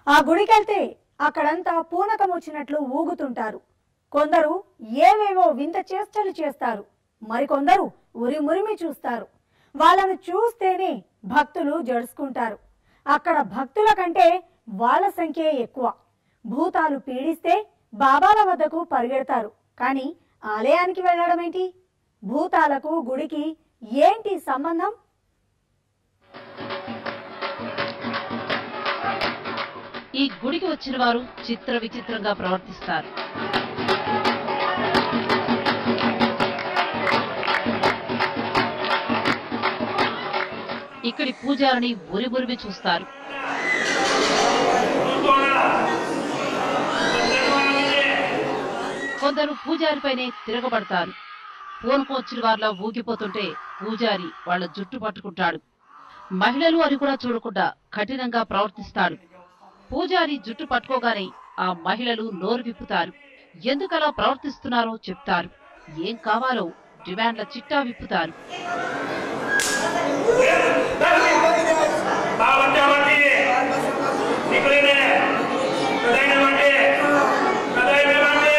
ఆ గుడికెళ్తే అక్కడంతా పూనకం వచ్చినట్లు ఊగుతుంటారు కొందరు ఏవేవో వింత చేష్టలు చేస్తారు మరికొందరు ఉరి మురిమి చూస్తారు వాళ్ళను చూస్తేనే భక్తులు జడుసుకుంటారు అక్కడ భక్తుల కంటే వాళ్ళ సంఖ్యే ఎక్కువ భూతాలు పీడిస్తే బాబాల వద్దకు పరిగెడతారు కానీ ఆలయానికి వెళ్ళడం ఏంటి భూతాలకు గుడికి ఏంటి సంబంధం ఈ గుడికి వచ్చిన వారు చిత్ర విచిత్రంగా ప్రవర్తిస్తారు ఇక్కడి పూజారిని ఉరి ఉరిమి చూస్తారు కొందరు పూజారిపైనే తిరగబడతారు పూనకం వచ్చిన వారిలా ఊగిపోతుంటే పూజారి వాళ్ళ జుట్టు పట్టుకుంటాడు మహిళలు అని కూడా చూడకుండా కఠినంగా ప్రవర్తిస్తాడు పూజారి జుట్టు పట్టుకోగానే ఆ మహిళలు నోరు విప్పుతారు ఎందుకలా ప్రవర్తిస్తున్నారో చెప్తారు ఏం కావాలో డిమాండ్ల చిట్టా విప్పుతారు బాగుంటే వంటి నీకులేనే ప్రధాన వంటి ప్రధాన వంటి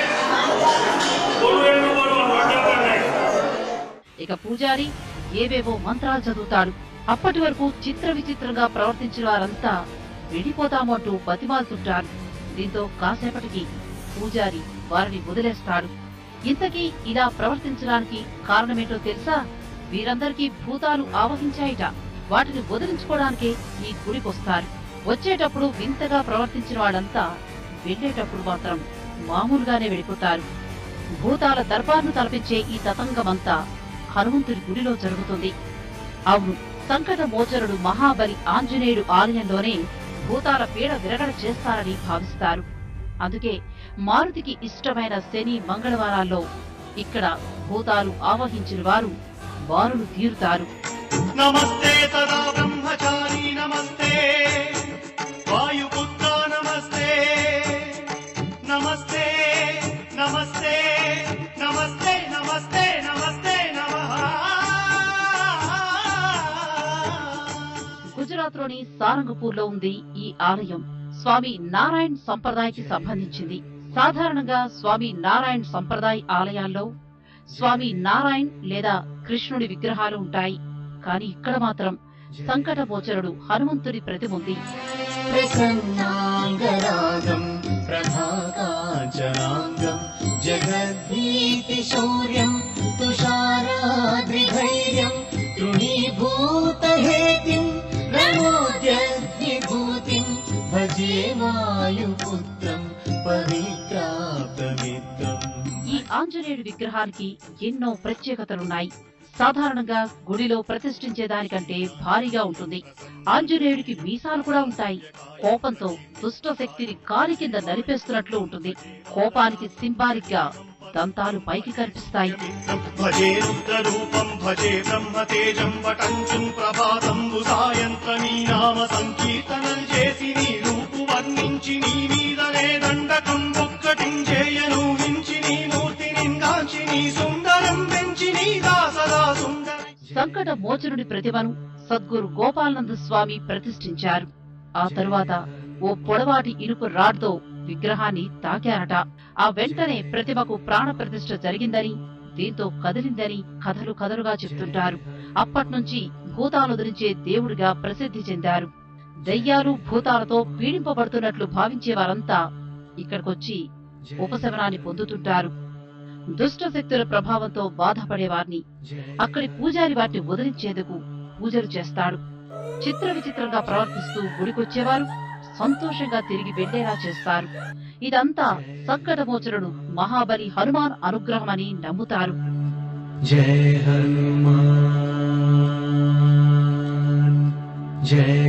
కొడు ఎండు కొడు వంట పడినాయి ఇక పూజారి ఏవేవో మంత్రాలు చదువుతాడు అప్పటి వరకు చిత్ర విచిత్రంగా ప్రవర్తించిన వారంతా విడిపోతాము అంటూ బతిమాలుతుంటారు దీంతో కాసేపటికి పూజారి వారిని వదిలేస్తాడు ఇంతకీ ఇలా ప్రవర్తించడానికి కారణమేంటో తెలుసా వీరందరికీ భూతాలు ఆవహించాయిట వాటిని వదిలించుకోవడానికే ఈ గుడికొస్తారు వచ్చేటప్పుడు వింతగా ప్రవర్తించిన వాళ్ళంతా వెళ్ళేటప్పుడు మాత్రం మామూలుగానే వెళ్ళిపోతారు భూతాల దర్బార్ను తలపించే ఈ తతంగమంతా హనుమంతుడి గుడిలో జరుగుతుంది అవును సంకట మోచరుడు మహాబలి ఆంజనేయుడు ఆలయంలోనే భూతాల పీడ విరగడ చేస్తారని భావిస్తారు అందుకే మారుతికి ఇష్టమైన శని మంగళవారాల్లో ఇక్కడ భూతాలు ఆవహించిన వారు బారులు తీరుతారు నమస్తే తదా బ్రహ్మచారి నమస్తే వాయుపుత్ర నమస్తే నమస్తే నమస్తే నమస్తే నమస్తే నమస్తే నమః గుజరాత్ లోని సారంగపూర్ లో ఉంది ఈ ఆలయం స్వామి నారాయణ్ సంప్రదాయకి సంబంధించింది సాధారణంగా స్వామి నారాయణ్ సంప్రదాయ ఆలయాల్లో స్వామి నారాయణ్ లేదా కృష్ణుడి విగ్రహాలు ఉంటాయి కానీ ఇక్కడ మాత్రం సంకటమోచరుడు హనుమంతుడి ప్రతిమ ఉంది ప్రసన్నాంగరాగం ప్రభాకాంచనాంగం జగద్భీతిశౌర్యం తుషారాద్రిధైర్యం తృణీభూతహేతిం రణోద్యగ్నిభూతిం భజే వాయుపుత్రం పవిత్రాప్తమిత్రం ఈ ఆంజనేయుడి విగ్రహానికి ఎన్నో ప్రత్యేకతలున్నాయి సాధారణంగా గుడిలో ప్రతిష్ఠించే దానికంటే భారీగా ఉంటుంది ఆంజనేయుడికి మీసాలు కూడా ఉంటాయి కోపంతో దుష్ట శక్తిని కాలి కింద నలిపేస్తున్నట్లు ఉంటుంది కోపానికి సింబాలిక్ గా దంతాలు పైకి కనిపిస్తాయి భజే రుద్రరూపం భజే బ్రహ్మతేజం వటంచుం ప్రభాతంబు సాయంత్రమీ నామ సంకీర్తనం చేసి నీ రూపు వర్ణించి నీ మీదనే దండకం ఒక్కటించేయను వించి నీ మూర్తి నిందాంచి నీ సుందరం పెంచి నీ దాసదా సుందర సంకట మోచనుడి ప్రతిమను సద్గురు గోపాలనంద స్వామి ప్రతిష్ఠించారు ఆ తరువాత ఓ పొడవాటి ఇనుప రాడ్తో విగ్రహాన్ని తాకారట ఆ వెంటనే ప్రతిమకు ప్రాణ ప్రతిష్ఠ జరిగిందని దీంతో కదిలిందని కథలు కథలుగా చెప్తుంటారు అప్పట్నుంచి భూతాలు ధరించే దేవుడిగా ప్రసిద్ధి చెందారు దయ్యాలు భూతాలతో పీడింపబడుతున్నట్లు భావించే వారంతా ఇక్కడికొచ్చి ఉపశమనాన్ని పొందుతుంటారు దుష్ట శక్తుల ప్రభావంతో బాధపడే వారిని అక్కడి పూజారి వాటిని వదిలించేందుకు పూజలు చేస్తాడు చిత్ర విచిత్రంగా ప్రవర్తిస్తూ గుడికొచ్చేవారు సంతోషంగా తిరిగి వెళ్లేలా చేస్తారు ఇదంతా సంకటమోచరుడు మహాబలి హనుమాన్ అనుగ్రహమని నమ్ముతారు जय हनुमान जय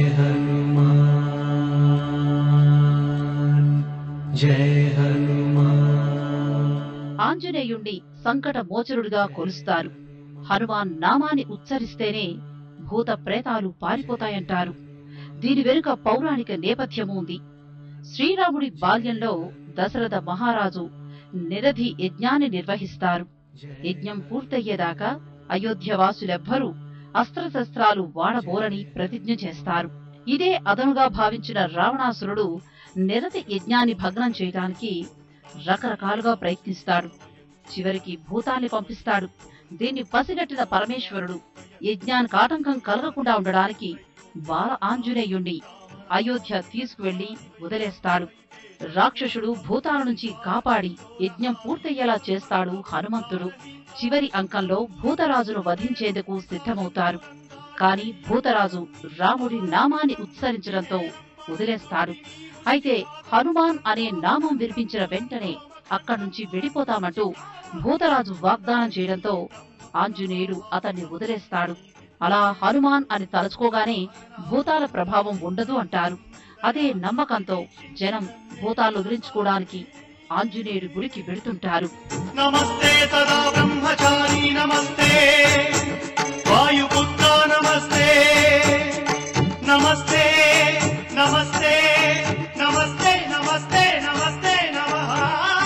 हनुमान जय हनुमान ఆంజనేయుణ్ణి సంకట మోచరుడిగా కొలుస్తారు హనుమాన్ నామాన్ని ఉచ్చరిస్తేనే భూత ప్రేతాలు పారిపోతాయంటారు దీని వెనుక పౌరాణిక నేపథ్యము ఉంది శ్రీరాముడి బాల్యంలో దశరథ మహారాజు నిరధి యజ్ఞాన్ని నిర్వహిస్తారు యజ్ఞం పూర్తయ్యేదాకా అయోధ్యవాసులెవ్వరూ అస్త్రశస్త్రాలు వాడబోరని ప్రతిజ్ఞ చేస్తారు ఇదే అదనుగా భావించిన రావణాసురుడు నిరతి యజ్ఞాన్ని భగ్నం చేయడానికి రకరకాలుగా ప్రయత్నిస్తాడు చివరికి భూతాన్ని పంపిస్తాడు దీన్ని పసిగట్టిన పరమేశ్వరుడు యజ్ఞానికి ఆటంకం కలగకుండా ఉండడానికి బాల ఆంజనేయుణ్ణి అయోధ్య తీసుకువెళ్లి వదిలేస్తాడు రాక్షసుడు భూతాల నుంచి కాపాడి యజ్ఞం పూర్తయ్యేలా చేస్తాడు హనుమంతుడు చివరి అంకంలో భూతరాజును వధించేందుకు సిద్ధమవుతారు కాని భూతరాజు రాముడి నామాన్ని ఉత్సరించడంతో వదిలేస్తాడు అయితే హనుమాన్ అనే నామం వినిపించిన వెంటనే అక్కడి నుంచి వెడిపోతామంటూ భూతరాజు వాగ్దానం చేయడంతో ఆంజనేయుడు అతన్ని వదిలేస్తాడు అలా హనుమాన్ అని తలుచుకోగానే భూతాల ప్రభావం ఉండదు అంటారు అదే నమ్మకంతో జనం భూతాలు వదిలించుకోవడానికి ఆంజనేయుడి గుడికి వెడుతుంటారు నమస్తే తదా బ్రహ్మచారి నమస్తే వాయుపుత్ర నమస్తే నమస్తే నమస్తే నమస్తే నమస్తే నమస్తే నమః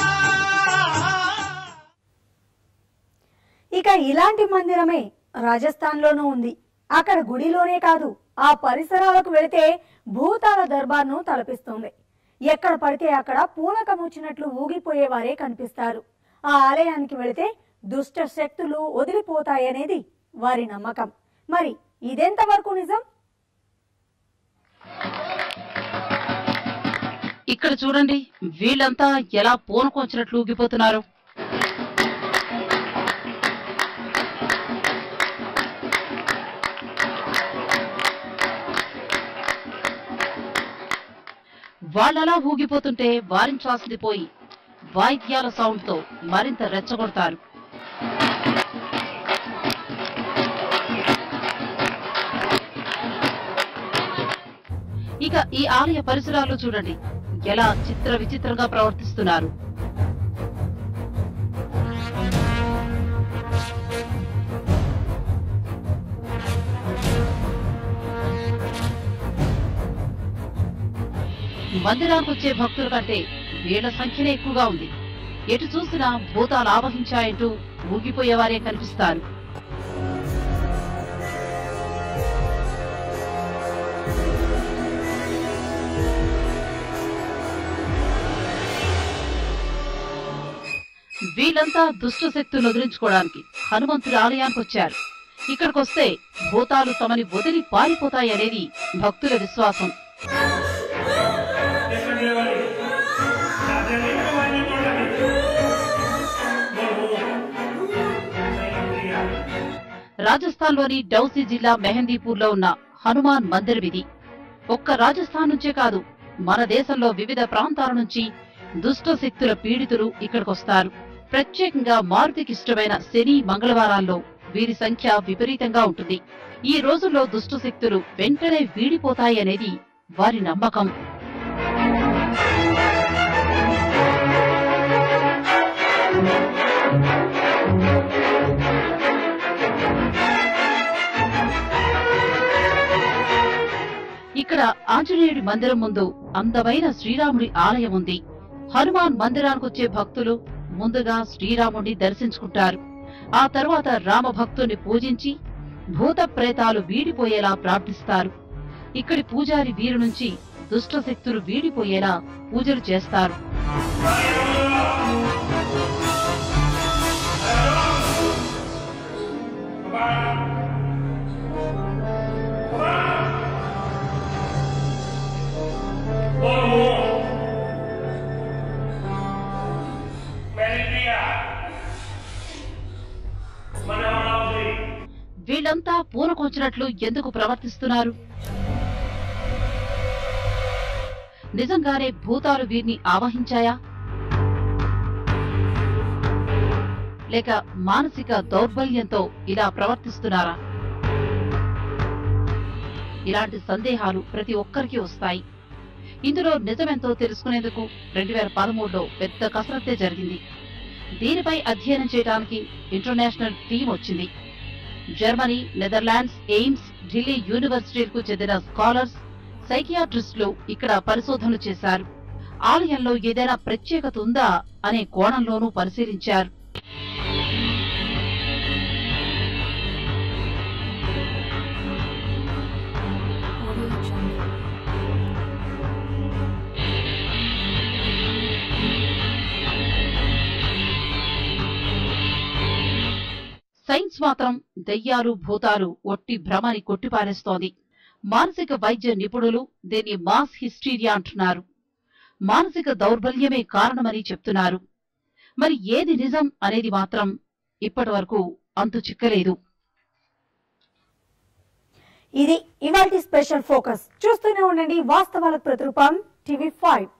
ఇక ఇలాంటి మందిరమే రాజస్థాన్లోనూ ఉంది అక్కడ గుడిలోనే కాదు ఆ పరిసరాలకు వెళితే భూతాల దర్బార్ను తలపిస్తుంది ఎక్కడ పడితే అక్కడ పూనకం వచ్చినట్లు ఊగిపోయేవారే కనిపిస్తారు ఆ ఆలయానికి వెళితే దుష్ట శక్తులు వదిలిపోతాయనేది వారి నమ్మకం మరి ఇదెంతవరకు నిజం ఇక్కడ చూడండి వీళ్ళంతా ఎలా పూనకొచ్చినట్లు ఊగిపోతున్నారు వాళ్ళలా ఊగిపోతుంటే వారించాల్సింది పోయి వాయిద్యాల సౌండ్ తో మరింత రెచ్చగొడతారు ఇక ఈ ఆలయ పరిసరాలు చూడండి ఎలా చిత్ర విచిత్రంగా ప్రవర్తిస్తున్నారు మందిరానికి వచ్చే భక్తుల కంటే వీళ్ల సంఖ్యనే ఎక్కువగా ఉంది ఎటు చూసినా భూతాలు ఆవహించాయంటూ ఊగిపోయేవారే కనిపిస్తారు వీళ్ళంతా దుష్ట శక్తులను వదిలించుకోవడానికి హనుమంతుడి ఆలయానికి వచ్చారు ఇక్కడికొస్తే భూతాలు తమని వదిలి పారిపోతాయనేది భక్తుల విశ్వాసం ఎక్కడ లేవాలి రాజాని వాడిని చూడండి రాజస్థాన్లోని డౌసీ జిల్లా మెహందీపూర్లో ఉన్న హనుమాన్ మందిర్ ఇది ఒక్క రాజస్థాన్ నుంచే కాదు మన దేశంలో వివిధ ప్రాంతాల నుంచి దుష్ట శక్తుల పీడితులు ఇక్కడికొస్తారు ప్రత్యేకంగా మారుతికి ఇష్టమైన శని మంగళవారాల్లో వీరి సంఖ్య విపరీతంగా ఉంటుంది ఈ రోజుల్లో దుష్ట శక్తులు వెంటనే వీడిపోతాయనేది వారి నమ్మకం ఇక్కడ ఆంజనేయుడి మందిరం ముందు అందమైన శ్రీరాముడి ఆలయం ఉంది హనుమాన్ మందిరానికి వచ్చే భక్తులు ముందుగా శ్రీరాముడిని దర్శించుకుంటారు ఆ తరువాత రామ భక్తుని పూజించి భూత ప్రేతాలు వీడిపోయేలా ప్రార్థిస్తారు ఇక్కడి పూజారి వీరి నుంచి దుష్ట శక్తులు వీడిపోయేలా పూజలు చేస్తారు వీళ్ళంతా పూనకొచ్చినట్లు ఎందుకు ప్రవర్తిస్తున్నారు నిజంగానే భూతాలు వీరిని ఆవహించాయా లేక మానసిక దౌర్బల్యంతో ఇలా ప్రవర్తిస్తున్నారా ఇలాంటి సందేహాలు ప్రతి ఒక్కరికి వస్తాయి ఇందులో నిజమెంతో తెలుసుకునేందుకు రెండు వేల పదమూడులో పెద్ద కసరత్తే జరిగింది దీనిపై అధ్యయనం చేయడానికి ఇంటర్నేషనల్ టీం వచ్చింది జర్మనీ నెదర్లాండ్స్ ఎయిమ్స్ ఢిల్లీ యూనివర్సిటీలకు చెందిన స్కాలర్స్ సైకియాట్రిస్టులు ఇక్కడ పరిశోధనలు చేశారు ఆలయంలో ఏదైనా ప్రత్యేకత ఉందా అనే కోణంలోనూ పరిశీలించారు Audio Jungle. సైన్స్ మాత్రం దెయ్యాలు భూతాలు ఒట్టి భ్రమని కొట్టిపారేస్తోంది మానసిక వైద్య నిపుణులు దీన్ని మాస్ హిస్టీరియా అంటున్నారు మానసిక దౌర్బల్యమే కారణమని చెప్తున్నారు మరి ఏది నిజం అనేది మాత్రం ఇప్పటి వరకు అంతు చిక్కలేదు ఇది ఇవాల్టి స్పెషల్ ఫోకస్ చూస్తూనే ఉండండి వాస్తవాలకు ప్రతిరూపం టీవీ ఫైవ్